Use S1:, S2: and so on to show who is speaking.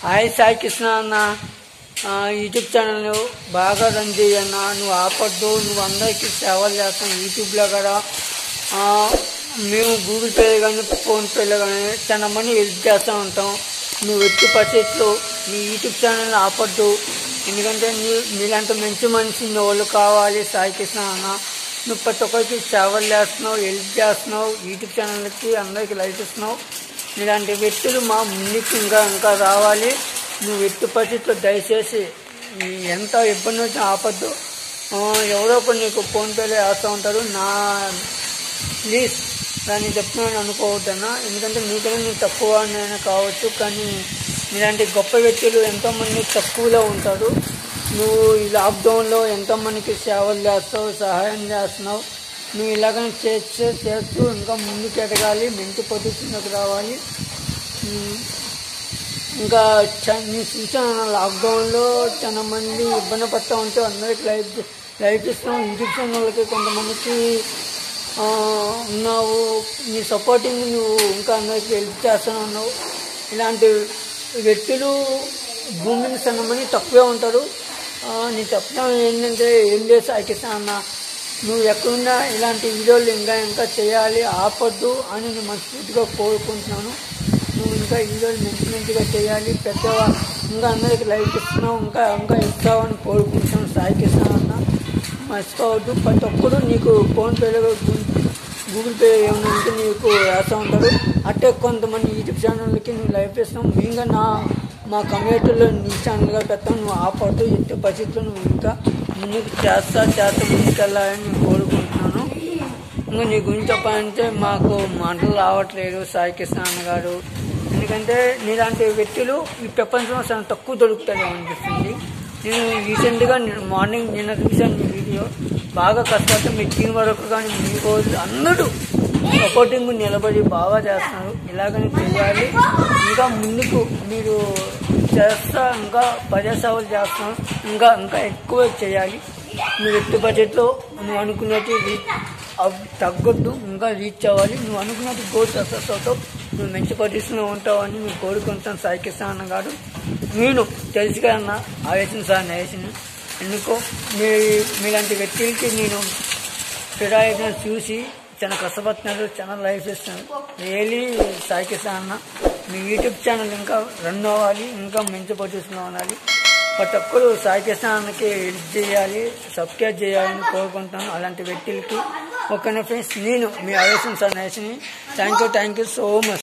S1: hi Sai Krishna అన్న ఆ, YouTube channel బాగా రన్ చేయన్న నువ్వు ఆపొద్దు నువ్వు అందరికీ సేవలు చేస్తాం యూట్యూబ్లో కూడా ఆ, మేము గూగుల్ పే కానీ ఫోన్పేలో కానీ చాలా మంది హెల్ప్ చేస్తూ ఉంటాం నువ్వు ఎట్టి పరిస్థితుల్లో నీ యూట్యూబ్ ఛానల్ ఆపొద్దు ఎందుకంటే నీ నీలాంటి మంచి మనిషి నీ వాళ్ళు కావాలి సాయి కృష్ణ అన్న నువ్వు ప్రతి ఒక్కరికి సేవలు చేస్తున్నావు హెల్ప్ చేస్తున్నావు యూట్యూబ్ ఛానల్కి అందరికీ లైక్ ఇస్తున్నావు ఇలాంటి వ్యక్తులు మా ముందుకు ఇంకా ఇంకా రావాలి నువ్వు ఎట్టి పరిస్థితుల్లో దయచేసి నీ ఎంత ఇబ్బంది వచ్చినా ఆపద్దు ఆ, ఎవరో ఒకరు నీకు ఫోన్పేలో వేస్తూ ఉంటారు నా ప్లీజ్ దాన్ని చెప్తున్నాను అనుకోవద్దన్నా ఎందుకంటే నీకైనా నేను తక్కువ నేను కావచ్చు కానీ ఇలాంటి గొప్ప వ్యక్తులు ఎంతోమంది తక్కువలో ఉంటారు నువ్వు ఈ లాక్డౌన్లో ఎంతోమందికి సేవలు చేస్తావు సహాయం చేస్తున్నావు నువ్వు ఇలాగనే చేస్తే చేస్తూ ఇంకా ముందుకు ఎదగాలి మంచి పొజిషన్లోకి రావాలి ఉమ్, ఇంకా చ- నేను చూసాను లాక్డౌన్లో చాలా మంది ఇబ్బంది పడుతూ ఉంటే అందరికి లైఫ్ లైఫ్ ఇస్తున్నాం యూట్యూబ్ ఛానల్కి కొంతమందికి ఆ, ఉన్నావు నీ సపోర్టింగ్ నువ్వు ఇంకా అందరికి హెల్ప్ చేస్తూనే ఉన్నావు ఇలాంటి వ్యక్తులు భూమిని సన్నమని తక్కువే ఉంటారు ఆ, నీ చెప్పడం ఏంటంటే ఏం లేదు సాకిస్తా అన్న నువ్వు ఎక్కడున్నా ఇలాంటి వీడియోలు ఇంకా ఇంకా చేయాలి ఆపొద్దు అని నేను మనస్ఫూర్తిగా కోరుకుంటున్నాను నువ్వు ఇంకా వీడియోలు మంచి మంచిగా చేయాలి పెద్దగా ఇంకా అందరికి లైక్ ఇస్తున్నావు ఇంకా ఇంకా ఇస్తావు అని కోరుకుంటున్నాను సాయికి ఇస్తానన్న మర్చిపోవద్దు ప్రతి ఒక్కరు నీకు ఫోన్పేలో గూగుల్ పే ఏమైనా ఉంటే నీకు వేస్తూ ఉంటారు అట్టే కొంతమంది యూట్యూబ్ ఛానల్కి నువ్వు లైవ్ ఇస్తాం ఇంకా నా మా కమ్యూనిటీలో నీ ఛానల్గా పెడతాం నువ్వు ఆపద్దు ఎట్టి పరిస్థితుల్లో నువ్వు ఇంకా ముందుకు చేస్తా చేస్తా ముందుకెళ్ళాలని నేను కోరుకుంటున్నాను ఇంకా నీ గురించి చెప్పాలంటే మాకు మాటలు రావట్లేదు సాయి కృష్ణ అన్న గారు ఎందుకంటే నీలాంటి వ్యక్తులు ఈ ప్రపంచంలో చాలా తక్కువ దొరుకుతాయి అనిపిస్తుంది నేను రీసెంట్గా నేను మార్నింగ్ నిన్న చూశాను మీ వీడియో బాగా కష్టపడితే మీ టీం వరకు కానీ మీ రోజు అందరూ సపోర్టింగ్ నిలబడి బాగా చేస్తున్నారు ఇలాగని చేయాలి ఇంకా ముందుకు మీరు చేస్తా ఇంకా ప్రజాసేవలు చేస్తున్నాం ఇంకా ఇంకా ఎక్కువ చేయాలి నువ్వు ఎట్టి బడ్జెట్లో నువ్వు అనుకున్నట్టు రీచ్ అవ్- తగ్గొద్దు ఇంకా రీచ్ అవ్వాలి నువ్వు అనుకున్నట్టు గోల్ సక్సెస్ అవుతావు నువ్వు మంచి పొజిషన్లో ఉంటావు అని నేను కోరుకుంటాను సాయి కిసాన్ అన్న గారు నేను తెలుసు కదన్న ఆవేశం సార్ నయేసిన ఎందుకో మీ మీలాంటి వ్యక్తులకి నేను ఫిరాయిగా చూసి చాలా కష్టపడుతున్నారు చాలా లైఫ్ ఇస్తున్నారు రియలీ సాయి కిసాన్ అన్న మీ యూట్యూబ్ ఛానల్ ఇంకా రన్ అవ్వాలి ఇంకా మంచి పొజిషన్లో ఉండాలి ప్రతి ఒక్కరు సాయి కిసాన్ అన్నకి హెల్ప్ చేయాలి సబ్స్క్రైబ్ చేయాలని కోరుకుంటాను అలాంటి వ్యక్తులకి ఓకేనా ఫ్రెండ్స్ నేను మీ ఆవేశం సార్ నయేసిని thank you thank you so much